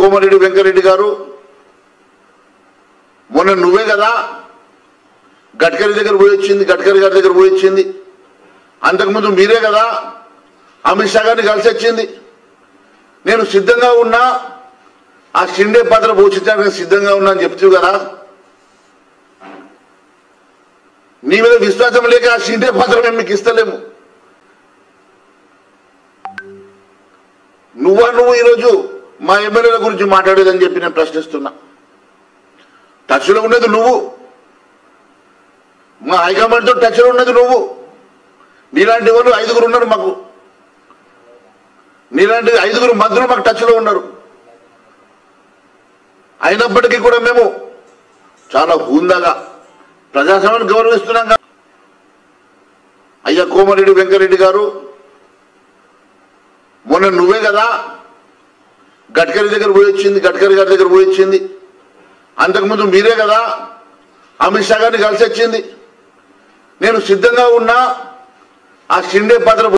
కోమరెడ్డి వెంకరెడ్డి గారు మొన్న నువ్వే కదా గడ్కరీ దగ్గర పోయి వచ్చింది గడ్కరీ గారి దగ్గర పోయి వచ్చింది అంతకుముందు మీరే కదా అమిత్ షా గారిని కలిసి వచ్చింది నేను సిద్ధంగా ఉన్నా ఆ షిండే పాత్ర పోషించడానికి సిద్ధంగా ఉన్నా అని చెప్తూ కదా నీ మీద విశ్వాసం లేక ఆ షిండే పాత్ర మేము మీకు ఇస్తలేము నువ్వా నువ్వు ఈరోజు మా ఎమ్మెల్యేల గురించి మాట్లాడేదని చెప్పి నేను ప్రశ్నిస్తున్నా టచ్లో ఉన్నది నువ్వు మా హైకమాండ్తో టచ్లో ఉన్నది నువ్వు నీలాంటి వాళ్ళు ఐదుగురు ఉన్నారు మాకు నీలాంటి ఐదుగురు మంత్రులు మాకు టచ్లో ఉన్నారు అయినప్పటికీ కూడా మేము చాలా హుందాగా ప్రజాస్వామ్యాన్ని గౌరవిస్తున్నాం కదా. అయ్యా కోమరెడ్డి వెంకరెడ్డి గారు మొన్న నువ్వే కదా గడ్కరీ దగ్గర పోయి వచ్చింది గడ్కరీ గారి దగ్గర పోయి వచ్చింది అంతకుముందు మీరే కదా అమిత్ షా గారిని కలిసి వచ్చింది నేను సిద్ధంగా ఉన్నా ఆ షిండే పాత్ర